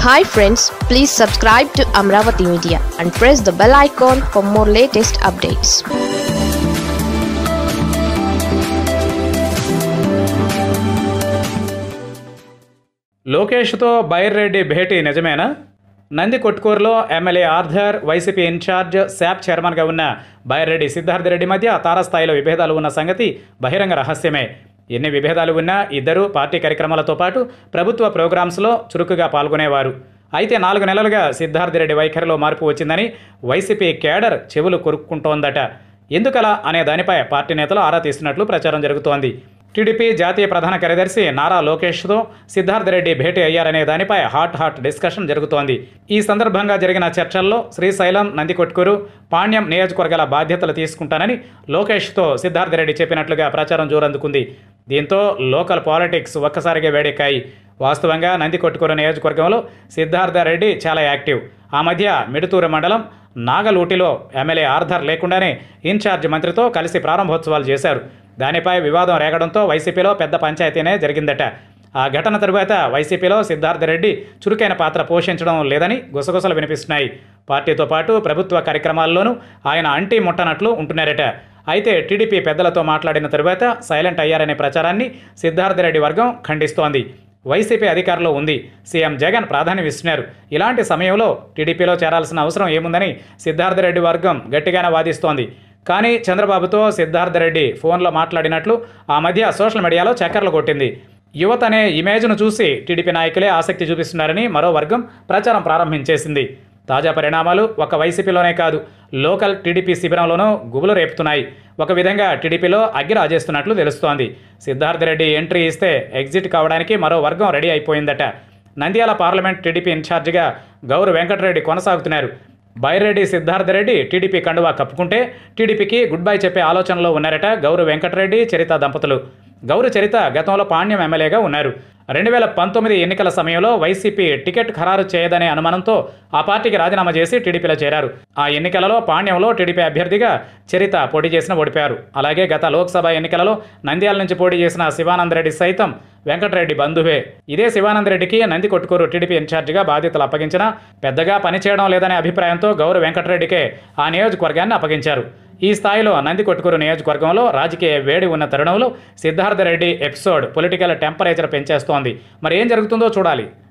hi friends please subscribe to Amaravati media and press the bell icon for more latest updates లోకేష్తో బైర్రెడ్డి భేటీ నిజమేనా నంది కొట్కూరులో MLA Arthur YCP incharge SAAP చైర్మన్గా ఉన్న బైర్రెడ్డి సిద్ధార్థ రెడ్డి మధ్య తారస్థాయిలో విభేదాలు ఉన్న సంగతి బహిరంగ రహస్యమే ఎన్ని విభేదాలు ఉన్నా ఇద్దరు పార్టీ కార్యక్రమాలతో పాటు ప్రభుత్వ ప్రోగ్రామ్స్లో చురుకుగా పాల్గొనేవారు అయితే నాలుగు నెలలుగా సిద్ధార్థ రెడ్డి వైఖరిలో మార్పు వచ్చిందని వైసీపీ కేడర్ చెవులు కొరుక్కుంటోందట ఎందుకలా అనే దానిపై పార్టీ నేతలు ఆరా తీస్తున్నట్లు ప్రచారం జరుగుతోంది టీడీపీ జాతీయ ప్రధాన కార్యదర్శి నారా లోకేష్తో సిద్ధార్థ రెడ్డి భేటీ అయ్యారనే దానిపై హాట్ హాట్ డిస్కషన్ జరుగుతోంది ఈ సందర్భంగా జరిగిన చర్చల్లో శ్రీశైలం నందికొట్కూరు పాణ్యం నియోజకవర్గాల బాధ్యతలు తీసుకుంటానని లోకేష్తో సిద్ధార్థ రెడ్డి చెప్పినట్లుగా ప్రచారం జోరందుకుంది దీంతో లోకల్ పాలిటిక్స్ ఒక్కసారిగా వేడెక్కాయి వాస్తవంగా నందికొట్కూరు నియోజకవర్గంలో సిద్ధార్థ రెడ్డి చాలా యాక్టివ్ ఆ మధ్య మిడుతూరు మండలం నాగలూటిలో ఎమ్మెల్యే ఆర్థర్ లేకుండానే ఇన్ఛార్జ్ మంత్రితో కలిసి ప్రారంభోత్సవాలు చేశారు దానిపై వివాదం రేగడంతో వైసీపీలో పెద్ద పంచాయతీనే జరిగిందట ఆ ఘటన తరువాత వైసీపీలో సిద్ధార్థ రెడ్డి చురుకైన పాత్ర పోషించడం లేదని గుసగుసలు వినిపిస్తున్నాయి పార్టీతో పాటు ప్రభుత్వ కార్యక్రమాల్లోనూ ఆయన అంటి ముట్టనట్లు ఉంటున్నారట అయితే టీడీపీ పెద్దలతో మాట్లాడిన తరువాత సైలెంట్ అయ్యారనే ప్రచారాన్ని సిద్ధార్థ రెడ్డి వర్గం ఖండిస్తోంది వైసీపీ అధికారంలో ఉంది సీఎం జగన్ ప్రాధాన్యం ఇస్తున్నారు ఇలాంటి సమయంలో టీడీపీలో చేరాల్సిన అవసరం ఏముందని సిద్ధార్థ రెడ్డి వర్గం గట్టిగానే వాదిస్తోంది కానీ చంద్రబాబుతో సిద్ధార్థ రెడ్డి ఫోన్లో మాట్లాడినట్లు ఆ మధ్య సోషల్ మీడియాలో చక్కర్లు కొట్టింది యువత అనే ఇమేజ్ను చూసి టీడీపీ నాయకులే ఆసక్తి చూపిస్తున్నారని మరో వర్గం ప్రచారం ప్రారంభించేసింది తాజా పరిణామాలు ఒక వైసీపీలోనే కాదు లోకల్ టీడీపీ శిబిరంలోనూ గుబులు రేపుతున్నాయి ఒక విధంగా టీడీపీలో అగ్గి రాజేస్తున్నట్లు తెలుస్తోంది సిద్ధార్థ రెడ్డి ఎంట్రీ ఇస్తే ఎగ్జిట్ కావడానికి మరో వర్గం రెడీ అయిపోయిందట నంద్యాల పార్లమెంట్ టీడీపీ ఇన్ఛార్జిగా గౌరు వెంకటరెడ్డి కొనసాగుతున్నారు బైరెడ్డి సిద్ధార్థ రెడ్డి టీడీపీ కండువా కప్పుకుంటే టీడీపీకి గుడ్ బై చెప్పే ఆలోచనలో ఉన్నారట గౌరు వెంకటరెడ్డి చరిత దంపతులు గౌరు చరిత గతంలో పాణ్యం ఎమ్మెల్యేగా ఉన్నారు రెండు వేల పంతొమ్మిది ఎన్నికల సమయంలో వైసీపీ టికెట్ ఖరారు చేయదనే అనుమానంతో ఆ పార్టీకి రాజీనామా చేసి టీడీపీలో చేరారు ఆ ఎన్నికలలో పాణ్యంలో టీడీపీ అభ్యర్థిగా చరిత పోటీ చేసిన ఓడిపారు అలాగే గత లోక్సభ ఎన్నికలలో నంద్యాల నుంచి పోటీ చేసిన శివానందరెడ్డి సైతం వెంకటరెడ్డి బంధువే ఇదే శివానందరెడ్డికి నంది కొట్టుకూరు టీడీపీ ఇన్ఛార్జిగా బాధ్యతలు అప్పగించినా పెద్దగా పనిచేయడం లేదనే అభిప్రాయంతో గౌరవ వెంకటరెడ్డికే ఆ నియోజకవర్గాన్ని అప్పగించారు ఈ స్థాయిలో నంది కొట్టుకూరు నియోజకవర్గంలో రాజకీయ వేడి ఉన్న తరుణంలో Siddhartha Reddy episode political temperature పెంచేస్తోంది మరి ఏం జరుగుతుందో చూడాలి